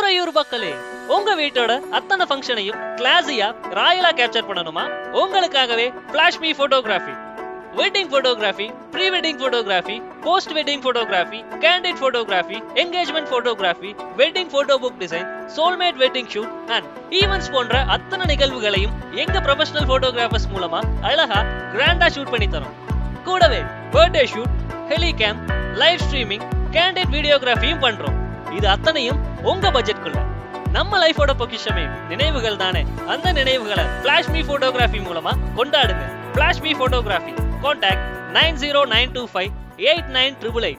உறையூர் மக்களே உங்க வீட்டோட அத்தனை ஃபங்க்ஷனையும் கிளாஸியா ராயலா கேப்சர் பண்ணணுமா உங்களுக்காகவே flash me photography wedding photography pre wedding photography post wedding photography candid photography engagement photography wedding photo book design soulmate wedding shoot and events போன்ற அத்தனை நிகழ்வுகளையும் எங்க ப்ரொஃபஷனல் போட்டோகிராஃபர்ஸ் மூலமா அழகா கிராண்டா ஷூட் பண்ணி தரோம் கூடவே birthday shoot helicam live streaming candid வீடியோகிராஃபியும் பண்றோம் இது அத்தனையும் உங்க பட்ஜெட்குள்ள நம்ம லைஃபோட பொக்கிஷமே நினைவுகள் தானே அந்த நினைவுகளை ஃபிளாஷ் மீ போட்டோகிராஃபி மூலமா கொண்டாடுங்க flash me photography contact nine zero nine two five eight nine triple eight